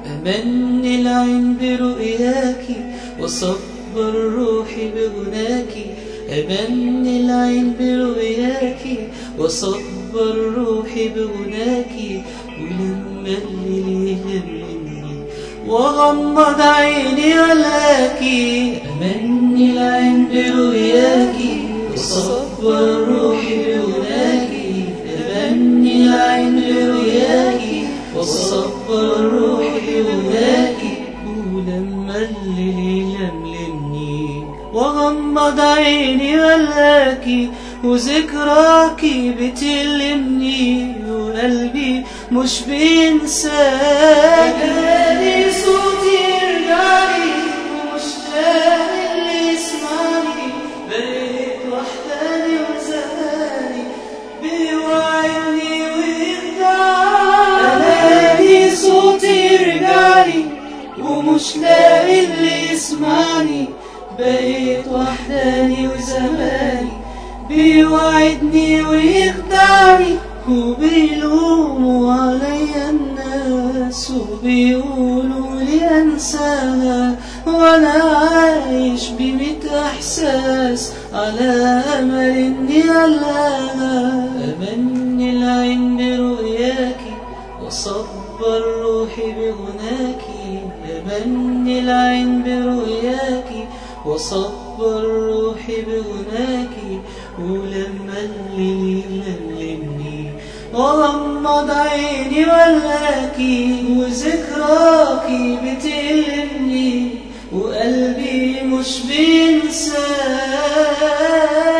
أمني العين برؤياك وصبر روحي بغناك أمني العين برؤياك وصبر روحي بغناك ولما الليل يهمني وغمض عيني ولاكي أمني العين برؤياك وصبر روحي بغناك أمني العين برؤياك وصبر روحي بغناك ولما الليل يملمني وغمض عيني ولاكي وذكراكي بتلمني وقلبي مش بينساك نادي صوتي يرجعلي ومش لاقي اللي يسمعني بقيت وحداني وزهقاني بيوعدني ويخدعني نادي صوتي يرجعلي ومش لاقي اللي يسمعني بقيت وحداني وزماني بيوعدني ويخدعني وبيلوموا عليا الناس وبيقولوا لي انساها وانا عايش بميت احساس على امل اني الاقاها امني العين برؤياكي وصبر روحي بغناكي امني العين برؤياكي وصبر روحي بغناكي ولما الليل يلملمني وغمض عيني ولاكي وذكراكي بتلمني وقلبي مش بينساك